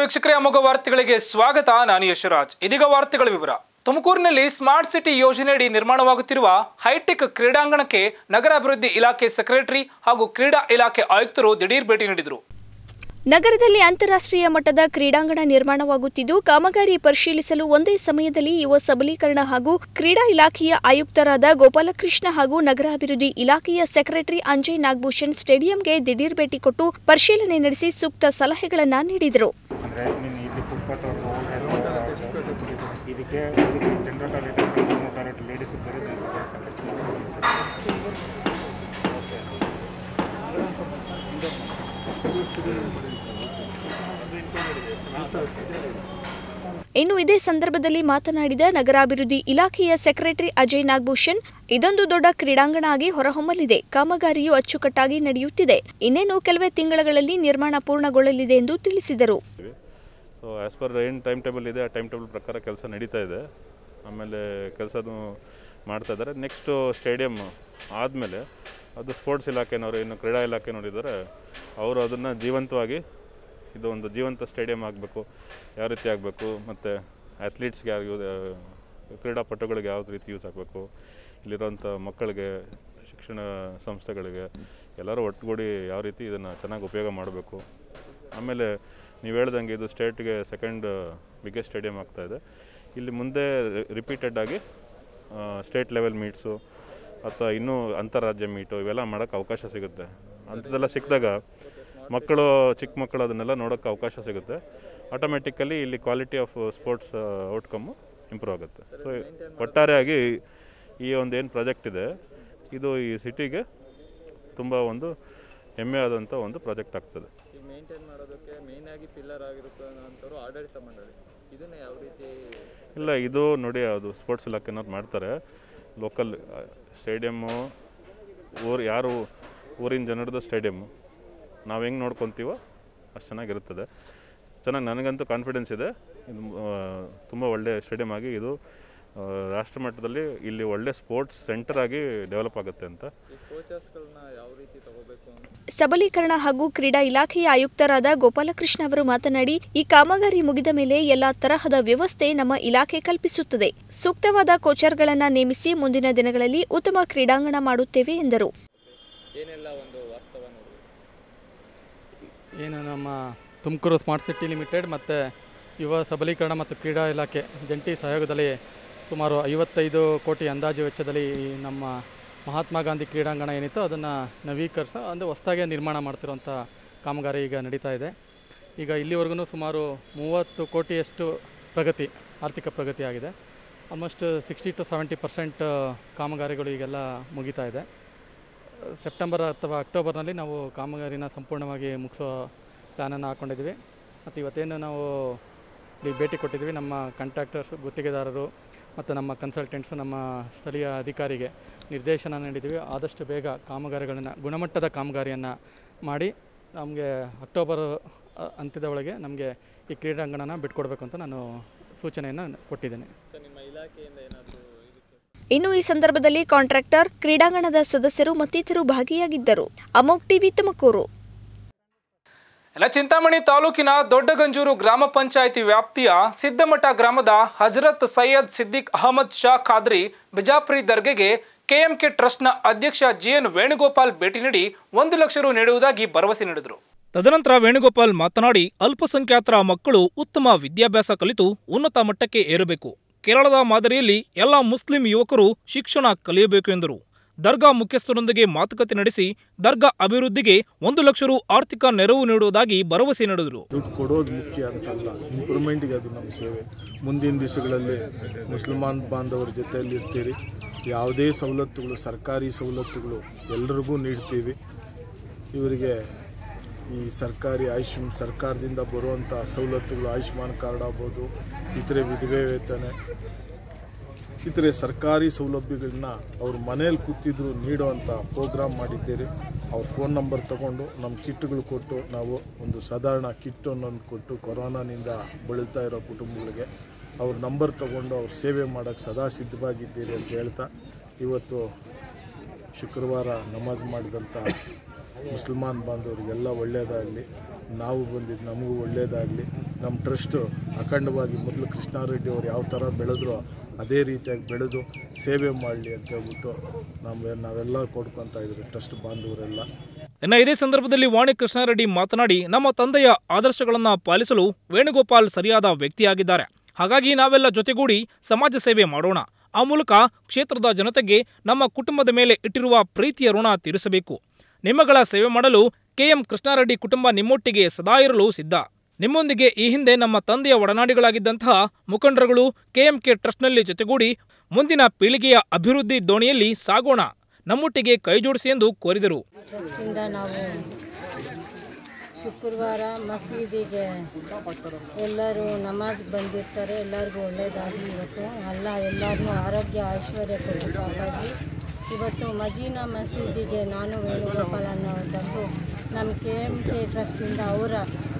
ವೀಕ್ಷಕರೇ ಅಮೋಘ ವಾರ್ತೆಗಳಿಗೆ ಸ್ವಾಗತ ನಾನು ಯಶರಾಜ್ ಇದೀಗ ವಾರ್ತೆಗಳ ವಿವರ ತುಮಕೂರಿನಲ್ಲಿ ಸ್ಮಾರ್ಟ್ ಸಿಟಿ ಯೋಜನೆಯಡಿ ನಿರ್ಮಾಣವಾಗುತ್ತಿರುವ ಹೈಟೆಕ್ ಕ್ರೀಡಾಂಗಣಕ್ಕೆ ನಗರಾಭಿವೃದ್ಧಿ ಇಲಾಖೆ ಸೆಕ್ರೆಟರಿ ಹಾಗೂ ಕ್ರೀಡಾ ಇಲಾಖೆ ಆಯುಕ್ತರು ದಿಢೀರ್ ಭೇಟಿ ನೀಡಿದರು ನಗರದಲ್ಲಿ ಅಂತಾರಾಷ್ಟ್ರೀಯ ಮಟ್ಟದ ಕ್ರೀಡಾಂಗಣ ನಿರ್ಮಾಣವಾಗುತ್ತಿದ್ದು ಕಾಮಗಾರಿ ಪರಿಶೀಲಿಸಲು ಒಂದೇ ಸಮಯದಲ್ಲಿ ಯುವ ಸಬಲೀಕರಣ ಹಾಗೂ ಕ್ರೀಡಾ ಇಲಾಖೆಯ ಆಯುಕ್ತರಾದ ಗೋಪಾಲಕೃಷ್ಣ ಹಾಗೂ ನಗರಾಭಿವೃದ್ಧಿ ಇಲಾಖೆಯ ಸೆಕ್ರೆಟರಿ ಅಂಜಯ್ ನಾಗಭೂಷಣ್ ಸ್ಟೇಡಿಯಂಗೆ ದಿಢೀರ್ ಭೇಟಿ ಕೊಟ್ಟು ಪರಿಶೀಲನೆ ನಡೆಸಿ ಸೂಕ್ತ ಸಲಹೆಗಳನ್ನು ನೀಡಿದರು ಅಂದರೆ ನೀನು ಇಲ್ಲಿ ಫುಟ್ಪಾತ್ ಇದಕ್ಕೆ ಇದಕ್ಕೆ general toilet normal toilet ladies ಬೇರೆ ಜೆಂಟ್ಸ್ ಇನ್ನು ಇದೇ ಸಂದರ್ಭದಲ್ಲಿ ಮಾತನಾಡಿದ ನಗರಾಭಿವೃದ್ಧಿ ಇಲಾಖೆಯ ಸೆಕ್ರೆಟರಿ ಅಜಯ್ ನಾಗಭೂಷಣ್ ಇದೊಂದು ದೊಡ್ಡ ಕ್ರೀಡಾಂಗಣ ಆಗಿ ಹೊರಹೊಮ್ಮಲಿದೆ ಕಾಮಗಾರಿಯು ಅಚ್ಚುಕಟ್ಟಾಗಿ ನಡೆಯುತ್ತಿದೆ ಇನ್ನೇನು ಕೆಲವೇ ತಿಂಗಳುಗಳಲ್ಲಿ ನಿರ್ಮಾಣ ಪೂರ್ಣಗೊಳ್ಳಲಿದೆ ಎಂದು ತಿಳಿಸಿದರು ಸೊ ಆ್ಯಸ್ ಪರ್ ಏನು ಟೈಮ್ ಟೇಬಲ್ ಇದೆ ಆ ಟೈಮ್ ಟೇಬಲ್ ಪ್ರಕಾರ ಕೆಲಸ ನಡೀತಾ ಇದೆ ಆಮೇಲೆ ಕೆಲಸನೂ ಮಾಡ್ತಾ ಇದ್ದಾರೆ ನೆಕ್ಸ್ಟು ಸ್ಟೇಡಿಯಮ್ ಆದಮೇಲೆ ಅದು ಸ್ಪೋರ್ಟ್ಸ್ ಇಲಾಖೆನವರು ಏನು ಕ್ರೀಡಾ ಇಲಾಖೆನವರು ಇದ್ದಾರೆ ಅವರು ಅದನ್ನು ಜೀವಂತವಾಗಿ ಇದು ಒಂದು ಜೀವಂತ ಸ್ಟೇಡಿಯಂ ಆಗಬೇಕು ಯಾವ ರೀತಿ ಆಗಬೇಕು ಮತ್ತು ಅಥ್ಲೀಟ್ಸ್ಗೆ ಯಾವ ಕ್ರೀಡಾಪಟುಗಳಿಗೆ ಯಾವ ರೀತಿ ಯೂಸ್ ಆಗಬೇಕು ಇಲ್ಲಿರೋಂಥ ಮಕ್ಕಳಿಗೆ ಶಿಕ್ಷಣ ಸಂಸ್ಥೆಗಳಿಗೆ ಎಲ್ಲರೂ ಒಟ್ಟುಗೂಡಿ ಯಾವ ರೀತಿ ಇದನ್ನು ಚೆನ್ನಾಗಿ ಉಪಯೋಗ ಮಾಡಬೇಕು ಆಮೇಲೆ ನೀವು ಹೇಳ್ದಂಗೆ ಇದು ಸ್ಟೇಟ್ಗೆ ಸೆಕೆಂಡ್ ಬಿಗ್ಗೆಸ್ಟ್ ಸ್ಟೇಡಿಯಂ ಆಗ್ತಾಯಿದೆ ಇಲ್ಲಿ ಮುಂದೆ ರಿಪೀಟೆಡ್ ಆಗಿ ಸ್ಟೇಟ್ ಲೆವೆಲ್ ಮೀಟ್ಸು ಅಥವಾ ಇನ್ನೂ ಅಂತಾರಾಜ್ಯ ಮೀಟು ಇವೆಲ್ಲ ಮಾಡೋಕ್ಕೆ ಅವಕಾಶ ಸಿಗುತ್ತೆ ಅಂಥದ್ದೆಲ್ಲ ಸಿಕ್ಕಿದಾಗ ಮಕ್ಕಳು ಚಿಕ್ಕ ಮಕ್ಕಳು ಅದನ್ನೆಲ್ಲ ನೋಡೋಕ್ಕೆ ಅವಕಾಶ ಸಿಗುತ್ತೆ ಆಟೋಮೆಟಿಕಲಿ ಇಲ್ಲಿ quality of sports outcome improve ಆಗುತ್ತೆ ಸೊ ಒಟ್ಟಾರೆಯಾಗಿ ಈ ಒಂದು ಏನು ಪ್ರಾಜೆಕ್ಟ್ ಇದೆ ಇದು ಈ ಸಿಟಿಗೆ ತುಂಬ ಒಂದು ಹೆಮ್ಮೆ ಆದಂಥ ಒಂದು ಪ್ರಾಜೆಕ್ಟ್ ಆಗ್ತದೆ ಈಗ ಮೇಂಟೈನ್ ಮಾಡೋದಕ್ಕೆ ಮೇನ್ ಆಗಿ ಪಿಲ್ಲರ್ ಆಗಿರುತ್ತಂಥವ್ರು ಆಡಳಿತ ಮಂಡಳಿ ಇದನ್ನ ಯಾವ ರೀತಿ ಇಲ್ಲ ಇದು ನೋಡಿ ಅದು ಸ್ಪೋರ್ಟ್ಸ್ ಇಲಾಖೆನವ್ರು ಮಾಡ್ತಾರೆ ಲೋಕಲ್ ಸ್ಟೇಡಿಯಮ್ಮು ಊರು ಯಾರು ಊರಿನ ಜನರದ್ದು ಸ್ಟೇಡಿಯಮ್ಮು ನಾವು ಹೆಂಗೆ ನೋಡ್ಕೊತೀವೋ ಅಷ್ಟು ಚೆನ್ನಾಗಿರುತ್ತದೆ ಚೆನ್ನಾಗಿ ನನಗಂತೂ ಕಾನ್ಫಿಡೆನ್ಸ್ ಇದೆ ಇದು ತುಂಬ ಒಳ್ಳೆಯ ಸ್ಟೇಡಿಯಂ ಆಗಿ ಇದು ಆ, ರಾಷ್ಟ್ರ ಮಟ್ಟದಲ್ಲಿ ಇಲ್ಲಿ ಒಳ್ಳೆ ಸ್ಪೋರ್ಟ್ಸ್ ಸೆಂಟರ್ ಆಗಿ ಡೆವಲಪ್ ಆಗುತ್ತೆ ಅಂತ ಈ ಕೋಚರ್ಸ್ಗಳನ್ನ ಯಾವ ರೀತಿ ತಗೋಬೇಕು ಅಂತ ಸಬಲೀಕರಣ ಹಾಗೂ ಕ್ರೀಡಾ ಇಲಾಖೆಯ ಆಯುಕ್ತರಾದ ಗೋಪಾಲಕೃಷ್ಣ ಅವರು ಮಾತನಾಡಿ ಈ ಕಾಮಗಾರಿ ಮುಗಿದ ಮೇಲೆ ಎಲ್ಲಾ ತರಹದ ವ್ಯವಸ್ಥೆ ನಮ್ಮ ಇಲಾಖೆ ಕಲ್ಪಿಸುತ್ತದೆ ಸೂಕ್ತವಾದ ಕೋಚರ್ಗಳನ್ನ ನೇಮಿಸಿ ಮುಂದಿನ ದಿನಗಳಲ್ಲಿ ಉತ್ತಮ ಕ್ರೀಡಾಂಗಣ ಮಾಡುತ್ತೇವೆ ಎಂದರು ಏನೆಲ್ಲ ಒಂದು ವಾಸ್ತವ ನೋಡಿ ಏನು ನಮ್ಮ ತುಮಕೂರು ಸ್ಮಾರ್ಟ್ ಸಿಟಿ ಲಿಮಿಟೆಡ್ ಮತ್ತು ಯುವ ಸಬಲೀಕರಣ ಮತ್ತು ಕ್ರೀಡಾ ಇಲಾಖೆ ಜಂಟಿ ಸಹಯೋಗದಲ್ಲಿ ಸುಮಾರು ಐವತ್ತೈದು ಕೋಟಿ ಅಂದಾಜು ವೆಚ್ಚದಲ್ಲಿ ಈ ನಮ್ಮ ಮಹಾತ್ಮ ಗಾಂಧಿ ಕ್ರೀಡಾಂಗಣ ಏನಿತ್ತು ಅದನ್ನು ನವೀಕರಿಸ ಅಂದರೆ ಹೊಸದಾಗೆ ನಿರ್ಮಾಣ ಮಾಡ್ತಿರೋಂಥ ಕಾಮಗಾರಿ ಈಗ ನಡೀತಾ ಇದೆ ಈಗ ಇಲ್ಲಿವರೆಗೂ ಸುಮಾರು ಮೂವತ್ತು ಕೋಟಿಯಷ್ಟು ಪ್ರಗತಿ ಆರ್ಥಿಕ ಪ್ರಗತಿ ಆಗಿದೆ almost sixty to seventy percent ಕಾಮಗಾರಿಗಳು ಈಗೆಲ್ಲ ಮುಗಿತಾ ಇದೆ ಸೆಪ್ಟೆಂಬರ್ ಅಥವಾ ಅಕ್ಟೋಬರ್ನಲ್ಲಿ ನಾವು ಕಾಮಗಾರಿನ ಸಂಪೂರ್ಣವಾಗಿ ಮುಗಿಸೋ ಪ್ಲ್ಯಾನನ್ನು ಹಾಕ್ಕೊಂಡಿದ್ವಿ ಮತ್ತು ಇವತ್ತೇನು ನಾವು ಇಲ್ಲಿ ಭೇಟಿ ಕೊಟ್ಟಿದ್ವಿ ನಮ್ಮ ಕಾಂಟ್ರಾಕ್ಟರ್ಸ್ ಗುತ್ತಿಗೆದಾರರು ಮತ್ತು ನಮ್ಮ ಕನ್ಸಲ್ಟೆಂಟ್ಸು ನಮ್ಮ ಸ್ಥಳೀಯ ಅಧಿಕಾರಿಗೆ ನಿರ್ದೇಶನ ನೀಡಿದ್ವಿ ಆದಷ್ಟು ಬೇಗ ಕಾಮಗಾರಿಗಳನ್ನು ಗುಣಮಟ್ಟದ ಕಾಮಗಾರಿಯನ್ನು ಮಾಡಿ ನಮಗೆ ಅಕ್ಟೋಬರ್ ಅ, ಅಂತ್ಯದ ಒಳಗೆ ನಮಗೆ ಈ ಕ್ರೀಡಾಂಗಣನ ಬಿಟ್ಕೊಡ್ಬೇಕು ಅಂತ ನಾನು ಸೂಚನೆಯನ್ನು ಕೊಟ್ಟಿದ್ದೇನೆ ಸರ್ ನಿಮ್ಮ ಇಲಾಖೆಯಿಂದ ಏನಾದರೂ ಇದಕ್ಕೆ ಇನ್ನು ಈ ಸಂದರ್ಭದಲ್ಲಿ ಕಾಂಟ್ರಾಕ್ಟರ್ ಕ್ರೀಡಾಂಗಣದ ಸದಸ್ಯರು ಮತ್ತಿತರರು ಭಾಗಿಯಾಗಿದ್ದರು ಅಮೋಕ್ ಟಿವಿ ತುಮಕೂರು ಇನ್ನು ಚಿಂತಾಮಣಿ ತಾಲೂಕಿನ ದೊಡ್ಡಗಂಜೂರು ಗ್ರಾಮ ಪಂಚಾಯಿತಿ ವ್ಯಾಪ್ತಿಯ ಸಿದ್ದಮಠ ಗ್ರಾಮದ ಹಜರತ್ ಸೈಯದ್ ಸಿದ್ದಿಕ್ ಅಹಮದ್ ಶಾ ಖಾದ್ರಿ ಬಿಜಾಪುರಿ ದರ್ಗೆಗೆ ಕೆಎಂಕೆ ಟ್ರಸ್ಟ್ನ ಅಧ್ಯಕ್ಷ ಜಿಎನ್ ವೇಣುಗೋಪಾಲ್ ಭೇಟಿ ನೀಡಿ ಒಂದು ಲಕ್ಷ ರು ನೀಡುವುದಾಗಿ ಭರವಸೆ ನೀಡಿದರು ತದನಂತರ ವೇಣುಗೋಪಾಲ್ ಮಾತನಾಡಿ ಅಲ್ಪಸಂಖ್ಯಾತರ ಮಕ್ಕಳು ಉತ್ತಮ ವಿದ್ಯಾಭ್ಯಾಸ ಕಲಿತು ಉನ್ನತ ಮಟ್ಟಕ್ಕೆ ಏರಬೇಕು ಕೇರಳದ ಮಾದರಿಯಲ್ಲಿ ಎಲ್ಲ ಮುಸ್ಲಿಂ ಯುವಕರು ಶಿಕ್ಷಣ ಕಲಿಯಬೇಕು ಎಂದರು ದರ್ಗಾ ಮುಖ್ಯಸ್ಥರೊಂದಿಗೆ ಮಾತುಕತೆ ನಡೆಸಿ ದರ್ಗಾ ಅಭಿವೃದ್ಧಿಗೆ ಒಂದು ಲಕ್ಷ ರು ಆರ್ಥಿಕ ನೆರವು ನೀಡುವುದಾಗಿ ಭರವಸೆ ನೀಡಿದರು ದುಡ್ಡು ಕೊಡೋದು ಮುಖ್ಯ ಅಂತಲ್ಲ ಇಂಪ್ರೂವ್ಮೆಂಟ್ಗೆ ಅದು ನಮ್ಮ ಸೇವೆ ಮುಂದಿನ ದಿವಸಗಳಲ್ಲಿ ಮುಸಲ್ಮಾನ್ ಬಾಂಧವರ ಜೊತೆಯಲ್ಲಿ ಇರ್ತೀರಿ ಯಾವುದೇ ಸವಲತ್ತುಗಳು ಸರ್ಕಾರಿ ಸವಲತ್ತುಗಳು ಎಲ್ರಿಗೂ ನೀಡ್ತೀವಿ ಇವರಿಗೆ ಈ ಸರ್ಕಾರಿ ಆಯುಷ್ಮಾನ್ ಸರ್ಕಾರದಿಂದ ಬರುವಂಥ ಸವಲತ್ತುಗಳು ಆಯುಷ್ಮಾನ್ ಕಾರ್ಡ್ ಆಗ್ಬೋದು ಇತರೆ ವಿಧವೆ ವೇತನ ಇತರೆ ಸರ್ಕಾರಿ ಸೌಲಭ್ಯಗಳನ್ನ ಅವ್ರ ಮನೇಲಿ ಕೂತಿದ್ರು ನೀಡುವಂಥ ಪ್ರೋಗ್ರಾಮ್ ಮಾಡಿದ್ದೀರಿ ಅವ್ರ ಫೋನ್ ನಂಬರ್ ತಗೊಂಡು ನಮ್ಮ ಕಿಟ್ಗಳು ಕೊಟ್ಟು ನಾವು ಒಂದು ಸಾಧಾರಣ ಕಿಟ್ ಅನ್ನೊಂದು ಕೊಟ್ಟು ಕೊರೋನಾನಿಂದ ಬಳಲ್ತಾ ಇರೋ ಕುಟುಂಬಗಳಿಗೆ ಅವ್ರ ನಂಬರ್ ತಗೊಂಡು ಅವ್ರ ಸೇವೆ ಮಾಡೋಕ್ಕೆ ಸದಾ ಸಿದ್ಧವಾಗಿದ್ದೀರಿ ಅಂತ ಹೇಳ್ತಾ ಇವತ್ತು ಶುಕ್ರವಾರ ನಮಾಜ್ ಮಾಡಿದಂಥ ಮುಸಲ್ಮಾನ್ ಬಾಂಧವರಿಗೆಲ್ಲ ಒಳ್ಳೆಯದಾಗಲಿ ನಾವು ಬಂದಿದ್ದು ನಮಗೂ ಒಳ್ಳೆಯದಾಗಲಿ ನಮ್ಮ ಟ್ರಸ್ಟು ಅಖಂಡವಾಗಿ ಮೊದಲು ಕೃಷ್ಣಾರೆಡ್ಡಿ ಅವರು ಯಾವ ಥರ ಬೆಳೆದ್ರು ಅದೇ ರೀತಿಯಾಗಿ ಬೆಳೆದು ಸೇವೆ ಮಾಡಲಿ ಅಂತ ಹೇಳ್ಬಿಟ್ಟು ನಾವು ನಾವೆಲ್ಲ ಕೊಡ್ಕೊತಾ ಇದ್ರಿ ಟ್ರಸ್ಟ್ ಬಾಂಧವರೆಲ್ಲ ಇನ್ನು ಇದೇ ಸಂದರ್ಭದಲ್ಲಿ ವಾಣಿ ಕೃಷ್ಣಾರೆಡ್ಡಿ ಮಾತನಾಡಿ ನಮ್ಮ ತಂದೆಯ ಆದರ್ಶಗಳನ್ನು ಪಾಲಿಸಲು ವೇಣುಗೋಪಾಲ್ ಸರಿಯಾದ ವ್ಯಕ್ತಿಯಾಗಿದ್ದಾರೆ ಹಾಗಾಗಿ ನಾವೆಲ್ಲ ಜೊತೆಗೂಡಿ ಸಮಾಜ ಸೇವೆ ಮಾಡೋಣ ಆ ಮೂಲಕ ಕ್ಷೇತ್ರದ ಜನತೆಗೆ ನಮ್ಮ ಕುಟುಂಬದ ಮೇಲೆ ಇಟ್ಟಿರುವ ಪ್ರೀತಿಯ ಋಣ ತೀರಿಸಬೇಕು ನಿಮ್ಮಗಳ ಸೇವೆ ಮಾಡಲು ಕೆಎಂ ಕೃಷ್ಣಾರೆಡ್ಡಿ ಕುಟುಂಬ ನಿಮ್ಮೊಟ್ಟಿಗೆ ಸದಾ ಇರಲು ಸಿದ್ಧ ನಿಮ್ಮೊಂದಿಗೆ ಈ ಹಿಂದೆ ನಮ್ಮ ತಂದೆಯ ಒಡನಾಡಿಗಳಾಗಿದ್ದಂತಹ ಮುಖಂಡರುಗಳು ಕೆಎಂಕೆ ಟ್ರಸ್ಟ್ನಲ್ಲಿ ಜೊತೆಗೂಡಿ ಮುಂದಿನ ಪೀಳಿಗೆಯ ಅಭಿವೃದ್ಧಿ ದೋಣಿಯಲ್ಲಿ ಸಾಗೋಣ ನಮ್ಮೊಟ್ಟಿಗೆ ಕೈಜೋಡಿಸಿ ಎಂದು ಕೋರಿದರು ಟ್ರಸ್ಟಿಂದ ನಾವು ಶುಕ್ರವಾರ ಮಸೀದಿಗೆ ಎಲ್ಲರೂ ನಮಾಜ್ ಬಂದಿರ್ತಾರೆ ಎಲ್ಲರಿಗೂ ಒಳ್ಳೆಯದಾಗಲಿ ಇವತ್ತು ಅಲ್ಲ ಎಲ್ಲರನ್ನೂ ಆರೋಗ್ಯ ಐಶ್ವರ್ಯ ಕೊಟ್ಟು ಕಾಪಾಡಲಿ ಇವತ್ತು ಮಜೀನಾ ಮಸೀದಿಗೆ ನಾನು ವೇಣುಗೋಪಾಲ್ ಅನ್ನೋ ಬಂದು ನಮ್ಮ ಕೆ ಎಮ್ ಕೆ ಟ್ರಸ್ಟಿಂದ ಅವರ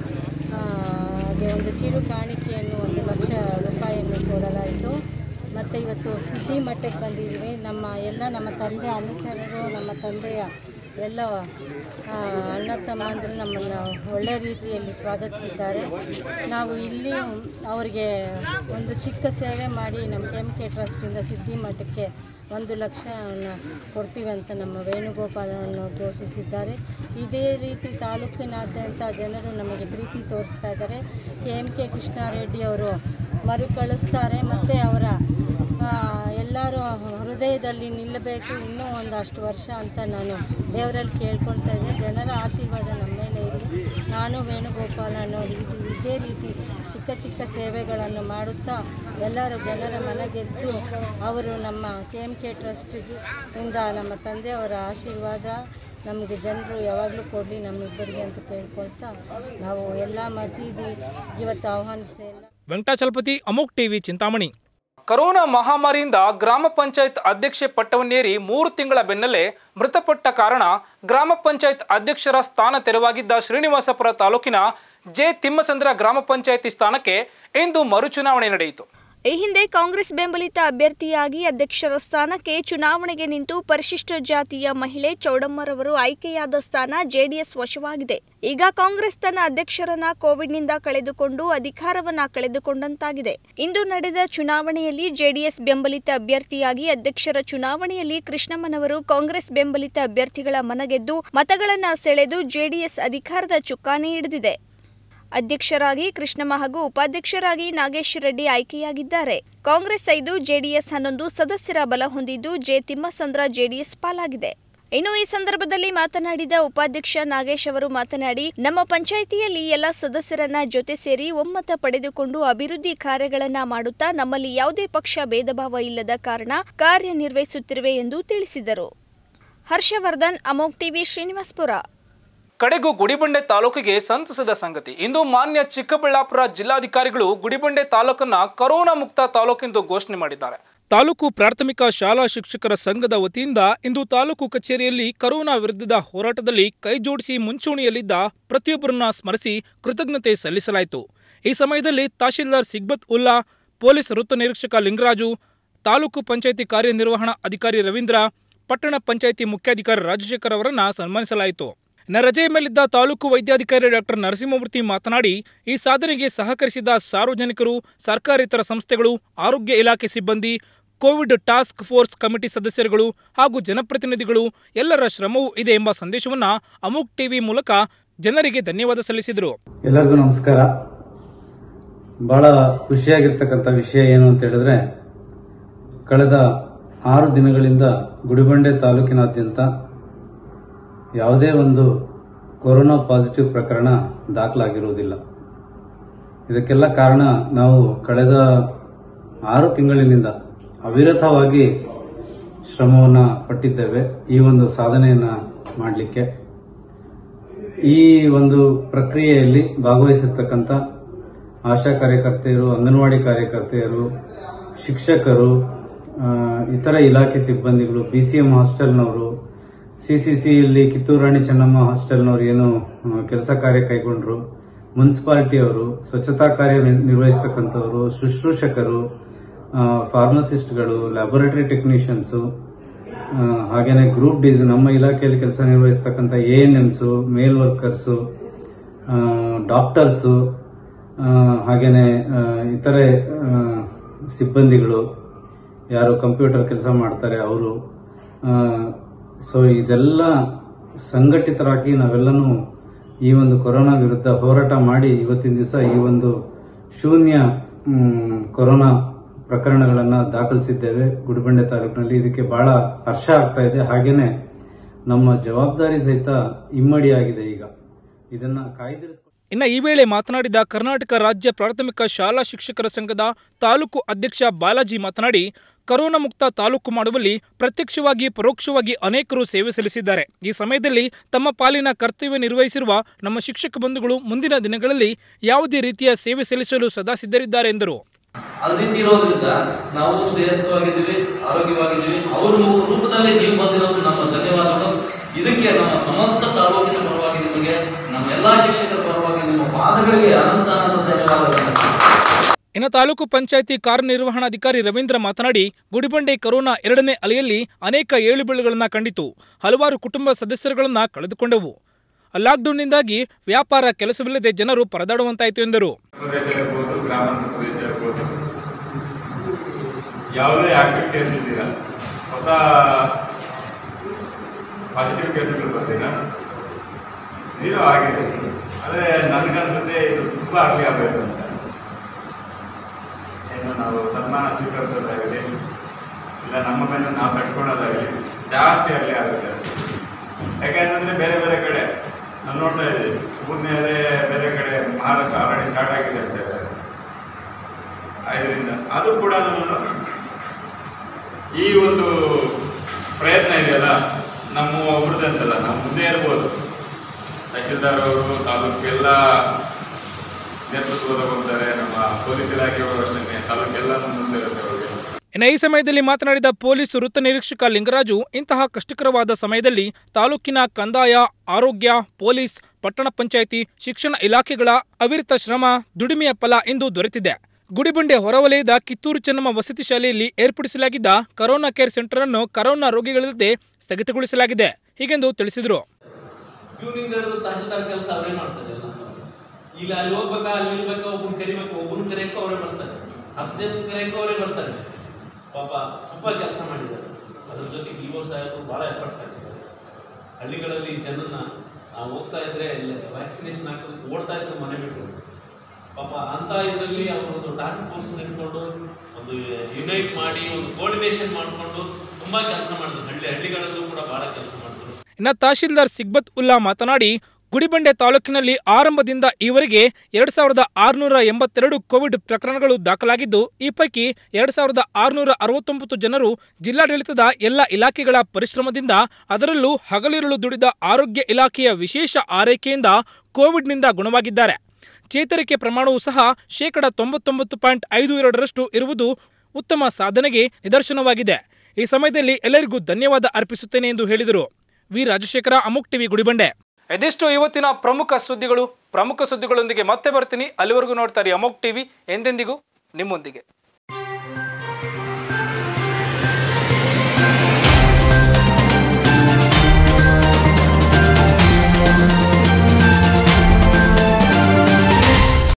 ಆ, ಗೆ ಒಂದು ಚಿರು ಕಾಣಿಕೆಯನ್ನು ಒಂದು ಲಕ್ಷ ರೂಪಾಯಿಯನ್ನು ಕೊಡಲಾಯಿತು ಮತ್ತು ಇವತ್ತು ಸಿದ್ಧಿ ಮಠಕ್ಕೆ ಬಂದಿದ್ದೀವಿ ನಮ್ಮ ಎಲ್ಲ ನಮ್ಮ ತಂದೆ ಅನುಚರರು ನಮ್ಮ ತಂದೆಯ ಎಲ್ಲ ಆ, ಅಣ್ಣ ತಮ್ಮಂದರು ನಮ್ಮನ್ನು ಒಳ್ಳೆ ರೀತಿಯಲ್ಲಿ ಸ್ವಾಗತಿಸಿದ್ದಾರೆ ನಾವು ಇಲ್ಲಿ ಅವರಿಗೆ ಒಂದು ಚಿಕ್ಕ ಸೇವೆ ಮಾಡಿ ನಮ್ಮ ಕೆ ಎಮ್ ಕೆ ಟ್ರಸ್ಟಿಂದ ಸಿದ್ಧಿ ಮಠಕ್ಕೆ ಒಂದು ಲಕ್ಷವನ್ನು ಕೊಡ್ತೀವಿ ಅಂತ ನಮ್ಮ ವೇಣುಗೋಪಾಲನ್ನು ಘೋಷಿಸಿದ್ದಾರೆ ಇದೇ ರೀತಿ ತಾಲೂಕಿನಾದ್ಯಂತ ಜನರು ನಮಗೆ ಪ್ರೀತಿ ತೋರಿಸ್ತಾ ಇದ್ದಾರೆ ಕೆ ಎಮ್ ಕೆ ಕೃಷ್ಣಾರೆಡ್ಡಿ ಅವರು ಮರುಕಳಿಸ್ತಾರೆ ಮತ್ತು ಅವರ ಆ, ಎಲ್ಲರೂ ಹೃದಯದಲ್ಲಿ ನಿಲ್ಲಬೇಕು ಇನ್ನೂ ಒಂದಷ್ಟು ವರ್ಷ ಅಂತ ನಾನು ದೇವರಲ್ಲಿ ಕೇಳ್ಕೊಳ್ತಾ ಇದ್ದೆ ಜನರ ಆಶೀರ್ವಾದ ನಮ್ಮ ಮೇಲೆ ಇರಲಿ ನಾನು ವೇಣುಗೋಪಾಲ ಅನ್ನೋ ರೀತಿ ಇದೇ ರೀತಿ ಚಿಕ್ಕ ಚಿಕ್ಕ ಸೇವೆಗಳನ್ನು ಮಾಡುತ್ತಾ ಎಲ್ಲರ ಜನರ ಮನಗೆದ್ದು ಅವರು ನಮ್ಮ ಕೆ ಎಮ್ ಕೆ ಟ್ರಸ್ಟಿಗೆ ಇಂದ ನಮ್ಮ ತಂದೆಯವರ ಆಶೀರ್ವಾದ ನಮಗೆ ಜನರು ಯಾವಾಗಲೂ ಕೊಡಲಿ ನಮ್ಮಿಬ್ಬರಿಗೆ ಅಂತ ಕೇಳ್ಕೊಳ್ತಾ ನಾವು ಎಲ್ಲ ಮಸೀದಿ ಇವತ್ತು ಆಹ್ವಾನಿಸಿ ಎಲ್ಲ ವೆಂಕಟಾಚಲಪತಿ ಅಮೋಕ್ ಟಿವಿ ಚಿಂತಾಮಣಿ ಕರೋನಾ ಮಹಾಮಾರಿಯಿಂದ ಗ್ರಾಮ ಪಂಚಾಯತ್ ಅಧ್ಯಕ್ಷೆ ಪಟ್ಟವನ್ನೇರಿ ಮೂರು ತಿಂಗಳ ಬೆನ್ನಲ್ಲೇ ಮೃತಪಟ್ಟ ಕಾರಣ ಗ್ರಾಮ ಪಂಚಾಯತ್ ಅಧ್ಯಕ್ಷರ ಸ್ಥಾನ ತೆರವಾಗಿದ್ದ ಶ್ರೀನಿವಾಸಪುರ ತಾಲೂಕಿನ ಜೆ ತಿಮ್ಮಸಂದ್ರ ಗ್ರಾಮ ಪಂಚಾಯತಿ ಸ್ಥಾನಕ್ಕೆ ಇಂದು ಮರುಚುನಾವಣೆ ನಡೆಯಿತು ಈ ಹಿಂದೆ ಕಾಂಗ್ರೆಸ್ ಬೆಂಬಲಿತ ಅಭ್ಯರ್ಥಿಯಾಗಿ ಅಧ್ಯಕ್ಷರ ಸ್ಥಾನಕ್ಕೆ ಚುನಾವಣೆಗೆ ನಿಂತು ಪರಿಶಿಷ್ಟ ಜಾತಿಯ ಮಹಿಳೆ ಚೌಡಮ್ಮರವರು ಆಯ್ಕೆಯಾದ ಸ್ಥಾನ ಜೆಡಿಎಸ್ ವಶವಾಗಿದೆ ಈಗ ಕಾಂಗ್ರೆಸ್ ತನ್ನ ಅಧ್ಯಕ್ಷರನ್ನ ಕೋವಿಡ್ನಿಂದ ಕಳೆದುಕೊಂಡು ಅಧಿಕಾರವನ್ನ ಕಳೆದುಕೊಂಡಂತಾಗಿದೆ ಇಂದು ನಡೆದ ಚುನಾವಣೆಯಲ್ಲಿ ಜೆಡಿಎಸ್ ಬೆಂಬಲಿತ ಅಭ್ಯರ್ಥಿಯಾಗಿ ಅಧ್ಯಕ್ಷರ ಚುನಾವಣೆಯಲ್ಲಿ ಕೃಷ್ಣಮ್ಮನವರು ಕಾಂಗ್ರೆಸ್ ಬೆಂಬಲಿತ ಅಭ್ಯರ್ಥಿಗಳ ಮನಗೆದ್ದು ಮತಗಳನ್ನ ಸೆಳೆದು ಜೆಡಿಎಸ್ ಅಧಿಕಾರದ ಚುಕ್ಕಾಣಿ ಹಿಡಿದಿದೆ ಅಧ್ಯಕ್ಷರಾಗಿ ಕೃಷ್ಣಮ್ಮ ಹಾಗೂ ಉಪಾಧ್ಯಕ್ಷರಾಗಿ ನಾಗೇಶ್ ರೆಡ್ಡಿ ಆಯ್ಕೆಯಾಗಿದ್ದಾರೆ ಕಾಂಗ್ರೆಸ್ ಐದು ಜೆಡಿಎಸ್ ಹನ್ನೊಂದು ಸದಸ್ಯರ ಬಲ ಹೊಂದಿದ್ದು ಜೆ ತಿಮ್ಮಸಂದ್ರ ಜೆಡಿಎಸ್ ಪಾಲಾಗಿದೆ ಇನ್ನು ಈ ಸಂದರ್ಭದಲ್ಲಿ ಮಾತನಾಡಿದ ಉಪಾಧ್ಯಕ್ಷ ನಾಗೇಶ್ ಅವರು ಮಾತನಾಡಿ ನಮ್ಮ ಪಂಚಾಯಿತಿಯಲ್ಲಿ ಎಲ್ಲ ಸದಸ್ಯರನ್ನ ಜೊತೆ ಸೇರಿ ಒಮ್ಮತ ಪಡೆದುಕೊಂಡು ಅಭಿವೃದ್ಧಿ ಕಾರ್ಯಗಳನ್ನ ಮಾಡುತ್ತಾ ನಮ್ಮಲ್ಲಿ ಯಾವುದೇ ಪಕ್ಷ ಭೇದಭಾವ ಇಲ್ಲದ ಕಾರಣ ಕಾರ್ಯನಿರ್ವಹಿಸುತ್ತಿರುವೆ ಎಂದು ತಿಳಿಸಿದರು ಹರ್ಷವರ್ಧನ್ ಅಮೋಕ್ ಟಿವಿ ಶ್ರೀನಿವಾಸ್ಪುರ ಕಡೆಗೂ ಗುಡಿಬಂಡೆ ತಾಲೂಕಿಗೆ ಸಂತಸದ ಸಂಗತಿ ಇಂದು ಮಾನ್ಯ ಚಿಕ್ಕಬಳ್ಳಾಪುರ ಜಿಲ್ಲಾಧಿಕಾರಿಗಳು ಗುಡಿಬಂಡೆ ತಾಲೂಕನ್ನ ಕರೋನಾ ಮುಕ್ತ ತಾಲೂಕೆಂದು ಘೋಷಣೆ ಮಾಡಿದ್ದಾರೆ ತಾಲೂಕು ಪ್ರಾಥಮಿಕ ಶಾಲಾ ಶಿಕ್ಷಕರ ಸಂಘದ ವತಿಯಿಂದ ಇಂದು ತಾಲೂಕು ಕಚೇರಿಯಲ್ಲಿ ಕರೋನಾ ವಿರುದ್ಧದ ಹೋರಾಟದಲ್ಲಿ ಕೈಜೋಡಿಸಿ ಮುಂಚೂಣಿಯಲ್ಲಿದ್ದ ಪ್ರತಿಯೊಬ್ಬರನ್ನ ಸ್ಮರಿಸಿ ಕೃತಜ್ಞತೆ ಸಲ್ಲಿಸಲಾಯಿತು ಈ ಸಮಯದಲ್ಲಿ ತಹಶೀಲ್ದಾರ್ ಸಿಗ್ಬತ್ ಉಲ್ಲಾ ಪೊಲೀಸ್ ವೃತ್ತ ನಿರೀಕ್ಷಕ ಲಿಂಗರಾಜು ತಾಲೂಕು ಪಂಚಾಯಿತಿ ಕಾರ್ಯನಿರ್ವಹಣಾ ಅಧಿಕಾರಿ ರವೀಂದ್ರ ಪಟ್ಟಣ ಪಂಚಾಯಿತಿ ಮುಖ್ಯಾಧಿಕಾರಿ ರಾಜಶೇಖರ್ ಅವರನ್ನ ಸನ್ಮಾನಿಸಲಾಯಿತು ಇನ್ನು ರಜೆಯ ಮೇಲಿದ್ದ ತಾಲೂಕು ವೈದ್ಯಾಧಿಕಾರಿ ಡಾಕ್ಟರ್ ನರಸಿಂಹಮೂರ್ತಿ ಮಾತನಾಡಿ ಈ ಸಾಧನೆಗೆ ಸಹಕರಿಸಿದ ಸಾರ್ವಜನಿಕರು ಸರ್ಕಾರೇತರ ಸಂಸ್ಥೆಗಳು ಆರೋಗ್ಯ ಇಲಾಖೆ ಸಿಬ್ಬಂದಿ ಕೋವಿಡ್ ಟಾಸ್ಕ್ ಫೋರ್ಸ್ ಕಮಿಟಿ ಸದಸ್ಯರುಗಳು ಹಾಗೂ ಜನಪ್ರತಿನಿಧಿಗಳು ಎಲ್ಲರ ಶ್ರಮವೂ ಇದೆ ಎಂಬ ಸಂದೇಶವನ್ನ ಅಮುಕ್ ಟಿವಿ ಮೂಲಕ ಜನರಿಗೆ ಧನ್ಯವಾದ ಸಲ್ಲಿಸಿದರು ಎಲ್ಲರಿಗೂ ನಮಸ್ಕಾರ ಬಹಳ ಖುಷಿಯಾಗಿರ್ತಕ್ಕಂಥ ವಿಷಯ ಏನು ಅಂತ ಹೇಳಿದ್ರೆ ಕಳೆದ ಆರು ದಿನಗಳಿಂದ ಗುಡಿಬಂಡೆ ತಾಲೂಕಿನಾದ್ಯಂತ ಯಾವುದೇ ಒಂದು ಕೊರೋನಾ ಪಾಸಿಟಿವ್ ಪ್ರಕರಣ ದಾಖಲಾಗಿರುವುದಿಲ್ಲ ಇದಕ್ಕೆಲ್ಲ ಕಾರಣ ನಾವು ಕಳೆದ ಆರು ತಿಂಗಳಿನಿಂದ ಅವಿರತವಾಗಿ ಶ್ರಮವನ್ನು ಪಟ್ಟಿದ್ದೇವೆ ಈ ಒಂದು ಸಾಧನೆಯನ್ನು ಮಾಡಲಿಕ್ಕೆ ಈ ಒಂದು ಪ್ರಕ್ರಿಯೆಯಲ್ಲಿ ಭಾಗವಹಿಸಿರ್ತಕ್ಕಂಥ ಆಶಾ ಕಾರ್ಯಕರ್ತೆಯರು ಅಂಗನವಾಡಿ ಕಾರ್ಯಕರ್ತೆಯರು ಶಿಕ್ಷಕರು ಆ, ಇತರ ಇಲಾಖೆ ಸಿಬ್ಬಂದಿಗಳು ಬಿ ಸಿ ಎಂ ಹಾಸ್ಟೆಲ್ನವರು ಸಿ ಸಿ ಸಿಯಲ್ಲಿ ಕಿತ್ತೂರು ರಾಣಿ ಚೆನ್ನಮ್ಮ ಹಾಸ್ಟೆಲ್ನವರು ಏನು ಕೆಲಸ ಕಾರ್ಯ ಕೈಗೊಂಡ್ರು ಮುನ್ಸಿಪಾಲಿಟಿಯವರು ಸ್ವಚ್ಛತಾ ಕಾರ್ಯ ನಿರ್- ನಿರ್ವಹಿಸ್ತಕ್ಕಂಥವರು ಶುಶ್ರೂಷಕರು ಆ, ಫಾರ್ಮಸಿಸ್ಟ್ಗಳು ಲ್ಯಾಬೊರೇಟರಿ ಟೆಕ್ನಿಷಿಯನ್ಸು ಆ, ಹಾಗೇನೆ ಗ್ರೂಪ್ ಡಿಸ್ ನಮ್ಮ ಇಲಾಖೆಯಲ್ಲಿ ಕೆಲಸ ನಿರ್ವಹಿಸ್ತಕ್ಕಂಥ A N Ms male workers doctors ಹಾಗೆಯೇ ಇತರೆ ಆ, ಸಿಬ್ಬಂದಿಗಳು ಯಾರು ಕಂಪ್ಯೂಟರ್ ಕೆಲಸ ಮಾಡ್ತಾರೆ ಅವರು ಸೊ ಇದೆಲ್ಲ ಸಂಘಟಿತರಾಗಿ ನಾವೆಲ್ಲನೂ ಈ ಒಂದು ಕೊರೋನಾ ವಿರುದ್ಧ ಹೋರಾಟ ಮಾಡಿ ಇವತ್ತಿನ ದಿವಸ ಈ ಒಂದು ಶೂನ್ಯ ಮ್, ಕೊರೋನಾ ಪ್ರಕರಣಗಳನ್ನು ದಾಖಲಿಸಿದ್ದೇವೆ ಗುಡಿಬಂಡೆ ತಾಲೂಕಿನಲ್ಲಿ ಇದಕ್ಕೆ ಬಹಳ ಹರ್ಷ ಆಗ್ತಾ ಇದೆ ಹಾಗೇನೆ ನಮ್ಮ ಜವಾಬ್ದಾರಿ ಸಹಿತ ಇಮ್ಮಡಿಯಾಗಿದೆ ಈಗ ಇದನ್ನ ಕಾಯ್ದಿರಿಸ ಇನ್ನು ಈ ವೇಳೆ ಮಾತನಾಡಿದ ಕರ್ನಾಟಕ ರಾಜ್ಯ ಪ್ರಾಥಮಿಕ ಶಾಲಾ ಶಿಕ್ಷಕರ ಸಂಘದ ತಾಲೂಕು ಅಧ್ಯಕ್ಷ ಬಾಲಾಜಿ ಮಾತನಾಡಿ ಕರೋನಾ ಮುಕ್ತ ತಾಲೂಕು ಮಾಡುವಲ್ಲಿ ಪ್ರತ್ಯಕ್ಷವಾಗಿ ಪರೋಕ್ಷವಾಗಿ ಅನೇಕರು ಸೇವೆ ಸಲ್ಲಿಸಿದ್ದಾರೆ ಈ ಸಮಯದಲ್ಲಿ ತಮ್ಮ ಪಾಲಿನ ಕರ್ತವ್ಯ ನಿರ್ವಹಿಸಿರುವ ನಮ್ಮ ಶಿಕ್ಷಕ ಬಂಧುಗಳು ಮುಂದಿನ ದಿನಗಳಲ್ಲಿ ಯಾವುದೇ ರೀತಿಯ ಸೇವೆ ಸಲ್ಲಿಸಲು ಸದಾ ಸಿದ್ಧರಿದ್ದಾರೆ ಎಂದರು ಅದೇ ರೀತಿ ಇರೋದ್ರಿಂದ ನಾವು ಶ್ರೇಯಸ್ಸವಾಗಿದ್ದೀವಿ ಆರೋಗ್ಯವಾಗಿದ್ದೀವಿ ಅವ್ರ ಮೂ- ರೂಪದಲ್ಲಿ ನೀವು ಬಂದಿರೋದು ನಮ್ಮ ಧನ್ಯವಾದಗಳು ಇದಕ್ಕೆ ನಮ್ಮ ಸಮಸ್ತ ತಾಲೂಕಿನ ಪರವಾಗಿ ನಿಮಗೆ ನಮ್ಮ ಎಲ್ಲಾ ಶಿಕ್ಷಕರ ಪರವಾಗಿ ನಿಮ್ಮ ಪಾದಗಳಿಗೆ ಅನಂತ ಅನಂತ ಧನ್ಯವಾದಗಳು ಇನ್ನು ತಾಲೂಕು ಪಂಚಾಯಿತಿ ಕಾರ್ಯನಿರ್ವಹಣಾಧಿಕಾರಿ ರವೀಂದ್ರ ಮಾತನಾಡಿ ಗುಡಿಬಂಡೆ ಕರೋನಾ ಎರಡನೇ ಅಲೆಯಲ್ಲಿ ಅನೇಕ ಏಳುಬೀಳುಗಳನ್ನು ಕಂಡಿತು ಹಲವಾರು ಕುಟುಂಬ ಸದಸ್ಯರುಗಳನ್ನು ಕಳೆದುಕೊಂಡವು ಲಾಕ್ಡೌನ್ನಿಂದಾಗಿ ವ್ಯಾಪಾರ ಕೆಲಸವಿಲ್ಲದೆ ಜನರು ಪರದಾಡುವಂತಾಯಿತು ಎಂದರು ಪ್ರದೇಶ ಇರ್ಬೋದು ಗ್ರಾಮಾಂತರ ಪ್ರದೇಶ ಇರ್ಬೋದು ಯಾವುದೇ ಆಕ್ಟಿವ್ ಕೇಸ್ ಇದ್ದೀರಾ ಹೊಸ ಪಾಸಿಟಿವ್ ಕೇಸ್ಗಳು ಬರ್ತೀರ ಜೀರೋ ಆಗಿದೆ ಆದರೆ ನನಗನ್ಸುತ್ತೆ ಇದು ತುಂಬ ಅರ್ಲಿ ಆಗಬೇಕು ಅಂತ ಏನು ನಾವು ಸನ್ಮಾನ ಸ್ವೀಕರಿಸೋದಾಗಲಿ ಇಲ್ಲ ನಮ್ಮ ಮೇಲೆ ನಾವು ಕಟ್ಕೊಳ್ಳೋದಾಗಲಿ ಜಾಸ್ತಿ ಅರ್ಲಿ ಆಗುತ್ತೆ ಅನ್ಸುತ್ತೆ ಯಾಕೆಂತಂದ್ರೆ ಬೇರೆ ಬೇರೆ ಕಡೆ ನಾವು ನೋಡ್ತಾ ಇದ್ದೀವಿ ಮೂರನೇ ಅಲೆ ಬೇರೆ ಕಡೆ ಮಹಾರಾಷ್ಟ್ರ ಆಲ್ರೆಡಿ ಸ್ಟಾರ್ಟ್ ಆಗಿದೆ ಅಂತ ಹೇಳ್ತಾರೆ ಇದರಿಂದ ಅದು ಕೂಡ ಈ ಒಂದು ಪ್ರಯತ್ನ ಇದೆಯಲ್ಲ ನಮ್ಮ ಒಬ್ರದ್ದು ಅಂತಲ್ಲ ನಮ್ಮ ಮುಂದೆ ಇರ್ಬೋದು ತಹಶೀಲ್ದಾರ್ ಅವರು ತಾಲೂಕೆಲ್ಲ ನೇತೃತ್ವ ತಗೊಂತಾರೆ ನಮ್ಮ ಪೊಲೀಸ್ ಇಲಾಖೆಯವರು ಅಷ್ಟೇ ತಾಲೂಕೆಲ್ಲ ನಮ್ಮ ಸೇರುತ್ತೆ ಅವರಿಗೆ ಇನ್ನು ಈ ಸಮಯದಲ್ಲಿ ಮಾತನಾಡಿದ ಪೊಲೀಸ್ ವೃತ್ತ ನಿರೀಕ್ಷಕ ಲಿಂಗರಾಜು ಇಂತಹ ಕಷ್ಟಕರವಾದ ಸಮಯದಲ್ಲಿ ತಾಲೂಕಿನ ಕಂದಾಯ ಆರೋಗ್ಯ ಪೊಲೀಸ್ ಪಟ್ಟಣ ಪಂಚಾಯಿತಿ ಶಿಕ್ಷಣ ಇಲಾಖೆಗಳ ಅವಿರತ ಶ್ರಮ ದುಡಿಮೆಯ ಫಲ ಇಂದು ದೊರೆತಿದೆ ಗುಡಿಬಂಡೆ ಹೊರವಲಯದ ಕಿತ್ತೂರು ಚೆನ್ನಮ್ಮ ವಸತಿ ಶಾಲೆಯಲ್ಲಿ ಏರ್ಪಡಿಸಲಾಗಿದ್ದ ಕರೋನಾ ಕೇರ್ ಸೆಂಟರ್ ಅನ್ನು ಕರೋನಾ ರೋಗಿಗಳಿಲ್ಲದೆ ಸ್ಥಗಿತಗೊಳಿಸಲಾಗಿದೆ ಹೀಗೆಂದು ತಿಳಿಸಿದರು ಇವನಿಂದ ಹಿಡಿದು ತಹಶೀಲ್ದಾರ್ ಕೆಲಸ ಅವರೇ ಮಾಡ್ತಾರೆ ಎಲ್ಲ ಇಲ್ಲ ಅಲ್ಲಿ ಹೋಗ್ಬೇಕಾ ಅಲ್ಲಿ ನಿಲ್ಬೇಕಾ ಒಬ್ಬನ್ ಕರಿಬೇಕು ಒಬ್ಬನ್ ಕರೆಯಕ್ಕೂ ಅವರೇ ಬರ್ತಾರೆ ಹತ್ತು ಜನ ಕರೆಯಕ್ಕೂ ಅವರೇ ಬರ್ತಾರೆ ಪಾಪ ತುಂಬಾ ಕೆಲಸ ಮಾಡಿದ್ದಾರೆ ಅದ್ರ ಜೊತೆಗೆ ಇಒ ಸಾಹೇಬರು ಭಾಳ ಎಫರ್ಟ್ಸ್ ಹಾಕಿದ್ದಾರೆ ಹಳ್ಳಿಗಳಲ್ಲಿ ಜನನ್ನ ನಾವು ಹೋಗ್ತಾ ಇದ್ರೆ ವ್ಯಾಕ್ಸಿನೇಷನ್ ಹಾಕೋದಕ್ಕೆ ಓಡ್ತಾ ಇದ್ರು ಮನೆ ಬಿಟ್ಟು ಪಾಪ ಅಂತ ಇದರಲ್ಲಿ ಅವರು ಒಂದು ಟಾಸ್ಕ್ ಫೋರ್ಸ್ ನಿಂತ್ಕೊಂಡು ಒಂದು ಯುನೈಟ್ ಮಾಡಿ ಒಂದು ಕೋರ್ಡಿನೇಷನ್ ಮಾಡಿಕೊಂಡು ತುಂಬಾ ಕೆಲಸ ಮಾಡಿದ್ರು ಹಳ್ಳಿ ಹಳ್ಳಿಗಳಲ್ಲೂ ಕೂಡ ಭಾಳ ಕೆಲಸ ಮಾಡಿದ್ರು ಇನ್ನು ತಹಶೀಲ್ದಾರ್ ಸಿಗ್ಬತ್ ಉಲ್ಲಾ ಮಾತನಾಡಿ ಗುಡಿಬಂಡೆ ತಾಲೂಕಿನಲ್ಲಿ ಆರಂಭದಿಂದ ಈವರೆಗೆ ಎರಡ್ ಸಾವಿರದ ಆರುನೂರ ಎಂಬತ್ತೆರಡು ಕೋವಿಡ್ ಪ್ರಕರಣಗಳು ದಾಖಲಾಗಿದ್ದು ಈ ಪೈಕಿ ಎರಡ್ ಸಾವಿರದ ಆರುನೂರ ಅರವತ್ತೊಂಬತ್ತು ಜನರು ಜಿಲ್ಲಾಡಳಿತದ ಎಲ್ಲ ಇಲಾಖೆಗಳ ಪರಿಶ್ರಮದಿಂದ ಅದರಲ್ಲೂ ಹಗಲಿರುಳು ದುಡಿದ ಆರೋಗ್ಯ ಇಲಾಖೆಯ ವಿಶೇಷ ಆರೈಕೆಯಿಂದ ಕೋವಿಡ್ನಿಂದ ಗುಣವಾಗಿದ್ದಾರೆ ಚೇತರಿಕೆ ಪ್ರಮಾಣವೂ ಸಹ ಶೇಕಡ ತೊಂಬತ್ತೊಂಬತ್ತು ಪಾಯಿಂಟ್ ಐದು ಎರಡರಷ್ಟು ಇರುವುದು ಉತ್ತಮ ಸಾಧನೆಗೆ ನಿದರ್ಶನವಾಗಿದೆ ಈ ಸಮಯದಲ್ಲಿ ಎಲ್ಲರಿಗೂ ಧನ್ಯವಾದ ಅರ್ಪಿಸುತ್ತೇನೆ ಎಂದು ಹೇಳಿದರು ವಿ ರಾಜಶೇಖರ ಅಮುಕ್ ಟಿವಿ ಗುಡಿಬಂಡೆ ಇದಿಷ್ಟು ಇವತ್ತಿನ ಪ್ರಮುಖ ಸುದ್ದಿಗಳು ಪ್ರಮುಖ ಸುದ್ದಿಗಳೊಂದಿಗೆ ಮತ್ತೆ ಬರ್ತೀನಿ ಅಲ್ಲಿವರೆಗೂ ನೋಡ್ತಾರೆ ಅಮೋಕ್ ಟಿವಿ ಎಂದೆಂದಿಗೂ ನಿಮ್ಮೊಂದಿಗೆ